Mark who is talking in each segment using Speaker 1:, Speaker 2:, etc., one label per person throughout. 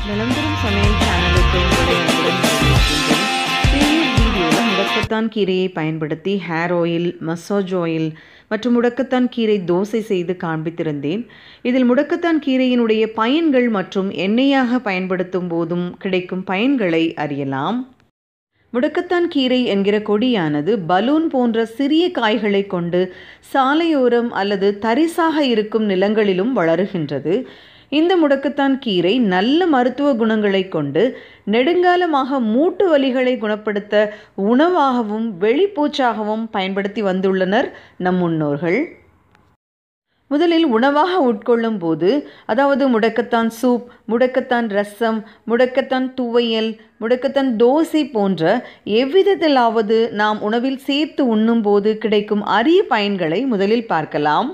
Speaker 1: நிலந்தரும் சமையல் சேனலுக்கு உங்களை அன்புடன் வரவேற்கின்றேன் ப்ரீவியஸ் வீடியோவில் முடக்கத்தான் கீரையை பயன்படுத்தி ஹேர் ஆயில் மசாஜ் ஆயில் மற்றும் முடக்கத்தான் கீரை தோசை செய்து காண்பித்திருந்தேன் இதில் முடக்கத்தான் கீரையினுடைய பயன்கள் மற்றும் எண்ணெயாக பயன்படுத்தும் போதும் கிடைக்கும் பயன்களை அறியலாம் முடக்கத்தான் கீரை என்கிற கொடியானது பலூன் போன்ற சிறிய காய்களை கொண்டு சாலையோரம் அல்லது தரிசாக இருக்கும் நிலங்களிலும் வளருகின்றது இந்த முடக்கத்தான் கீரை நல்ல மருத்துவ குணங்களை கொண்டு நெடுங்காலமாக மூட்டு வலிகளை குணப்படுத்த உணவாகவும் வெளிப்பூச்சாகவும் பயன்படுத்தி வந்துள்ளனர் நம் முன்னோர்கள் முதலில் உணவாக உட்கொள்ளும் போது அதாவது முடக்கத்தான் சூப் முடக்கத்தான் ரசம் முடக்கத்தான் துவையல் முடக்கத்தான் தோசை போன்ற எவ்விதத்திலாவது நாம் உணவில் சேர்த்து உண்ணும்போது கிடைக்கும் அரிய பயன்களை முதலில் பார்க்கலாம்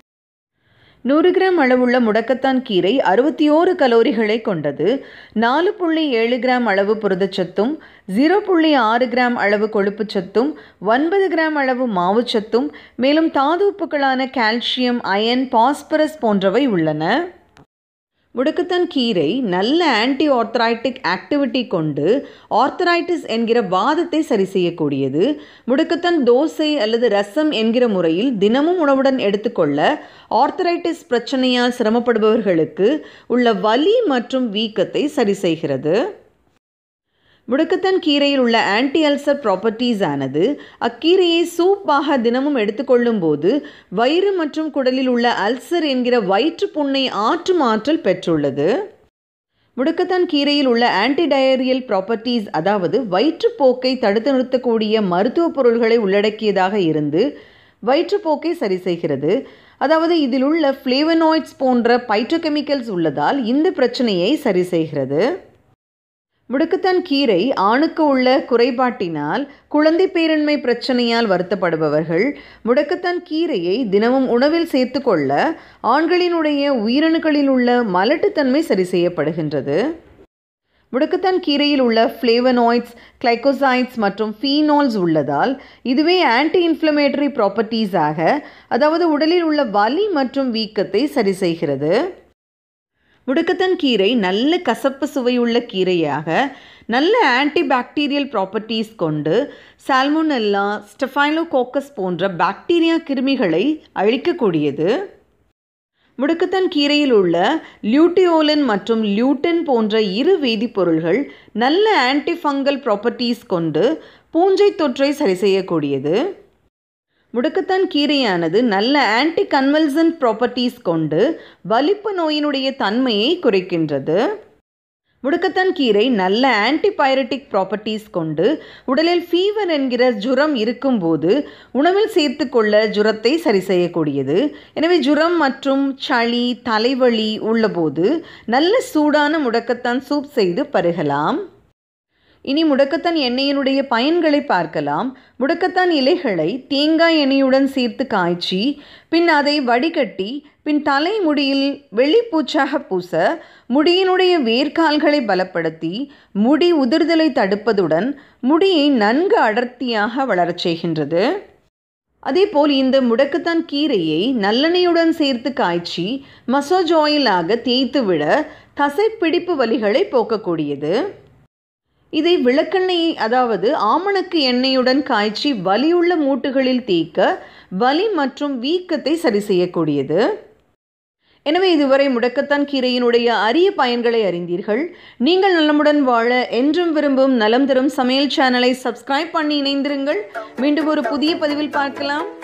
Speaker 1: நூறு கிராம் அளவுள்ள முடக்கத்தான் கீரை அறுபத்தி ஓரு கலோரிகளை கொண்டது நாலு புள்ளி ஏழு கிராம் அளவு புரதச்சத்தும் ஜீரோ புள்ளி ஆறு கிராம் அளவு கொழுப்புச்சத்தும் ஒன்பது கிராம் அளவு மாவுச்சத்தும் மேலும் தாதுப்புகளான கால்சியம் அயன் பாஸ்பரஸ் போன்றவை உள்ளன முடக்கத்தான் கீரை நல்ல ஆன்டி ஆர்த்தரைட்டிக் ஆக்டிவிட்டி கொண்டு ஆர்த்தரைட்டிஸ் என்கிற வாதத்தை சரி செய்யக்கூடியது முடக்கத்தான் தோசை அல்லது ரசம் என்கிற முறையில் தினமும் உணவுடன் எடுத்துக்கொள்ள ஆர்த்தரைட்டிஸ் பிரச்சனையால் சிரமப்படுபவர்களுக்கு உள்ள வலி மற்றும் வீக்கத்தை சரி செய்கிறது முடக்கத்தான் கீரையில் உள்ள ஆன்டி அல்சர் ப்ராப்பர்ட்டிஸ் ஆனது அக்கீரையை சூப்பாக தினமும் எடுத்துக்கொள்ளும் போது வயிறு மற்றும் குடலில் உள்ள அல்சர் என்கிற வயிற்று புண்ணை ஆற்றும் ஆற்றல் பெற்றுள்ளது முடக்கத்தான் கீரையில் உள்ள ஆன்டிடயரியல் ப்ராப்பர்ட்டிஸ் அதாவது வயிற்றுப்போக்கை தடுத்து நிறுத்தக்கூடிய மருத்துவ பொருள்களை உள்ளடக்கியதாக இருந்து வயிற்றுப்போக்கை சரி செய்கிறது அதாவது இதில் உள்ள ஃப்ளேவனாய்ட்ஸ் போன்ற பைட்டோகெமிக்கல்ஸ் உள்ளதால் இந்த பிரச்சனையை சரி செய்கிறது முடுக்குத்தான் கீரை ஆணுக்கு உள்ள குறைபாட்டினால் குழந்தை பேரன்மை பிரச்சனையால் வருத்தப்படுபவர்கள் முடக்கத்தான் கீரையை தினமும் உணவில் சேர்த்துக்கொள்ள ஆண்களினுடைய உயிரணுக்களில் உள்ள மலட்டுத்தன்மை சரி செய்யப்படுகின்றது முடக்கத்தான் கீரையில் உள்ள ஃப்ளேவனாய்ட்ஸ் கிளைகோசைட்ஸ் மற்றும் ஃபீனால்ஸ் உள்ளதால் இதுவே ஆன்டி இன்ஃப்ளமேட்டரி ப்ராப்பர்ட்டிஸாக அதாவது உடலில் உள்ள வலி மற்றும் வீக்கத்தை சரி செய்கிறது முடக்கத்தான் கீரை நல்ல கசப்பு சுவையுள்ள கீரையாக நல்ல ஆன்டி பாக்டீரியல் ப்ராப்பர்ட்டிஸ் கொண்டு சால்மோனெல்லா ஸ்டெஃபைலோகோக்கஸ் போன்ற பாக்டீரியா கிருமிகளை அழிக்கக்கூடியது முடுக்கத்தான் கீரையில் உள்ள லியூட்டியோலின் மற்றும் லியூட்டன் போன்ற இரு வேதிப்பொருள்கள் நல்ல ஆன்டிஃபங்கல் ப்ராப்பர்ட்டிஸ் கொண்டு பூஞ்சை தொற்றை சரி செய்யக்கூடியது முடக்கத்தான் கீரையானது நல்ல ஆன்டி கன்வல்சன்ட் ப்ராப்பர்ட்டிஸ் கொண்டு வலிப்பு நோயினுடைய தன்மையை குறைக்கின்றது முடக்கத்தான் கீரை நல்ல ஆன்டிபயரட்டிக் ப்ராப்பர்ட்டிஸ் கொண்டு உடலில் ஃபீவர் என்கிற ஜுரம் இருக்கும்போது உணவில் சேர்த்துக்கொள்ள ஜுரத்தை சரி செய்யக்கூடியது எனவே ஜுரம் மற்றும் சளி தலைவலி உள்ளபோது நல்ல சூடான முடக்கத்தான் சூப் செய்து பருகலாம் இனி முடக்கத்தான் எண்ணெயினுடைய பயன்களை பார்க்கலாம் முடக்கத்தான் இலைகளை தேங்காய் எண்ணெயுடன் சேர்த்து காய்ச்சி பின் அதை வடிகட்டி பின் தலைமுடியில் வெளிப்பூச்சாக பூச முடியினுடைய வேர்க்கால்களை பலப்படுத்தி முடி உதிர்தலை தடுப்பதுடன் முடியை நன்கு அடர்த்தியாக வளரச் செய்கின்றது அதேபோல் இந்த முடக்கத்தான் கீரையை நல்லெண்ணெயுடன் சேர்த்து காய்ச்சி மசாஜ் ஆயிலாக தேய்த்து விட தசைப்பிடிப்பு வலிகளை போக்கக்கூடியது இதை விளக்கெண்ணெய் அதாவது ஆமணக்கு எண்ணெயுடன் காய்ச்சி வலியுள்ள மூட்டுகளில் தேய்க்க வலி மற்றும் வீக்கத்தை சரி செய்யக்கூடியது எனவே இதுவரை முடக்கத்தான் கீரையினுடைய அரிய பயன்களை அறிந்தீர்கள் நீங்கள் நலமுடன் வாழ என்றும் விரும்பும் நலம் தரும் சமையல் சேனலை சப்ஸ்கிரைப் பண்ணி இணைந்திருங்கள் மீண்டும் ஒரு புதிய பதிவில் பார்க்கலாம்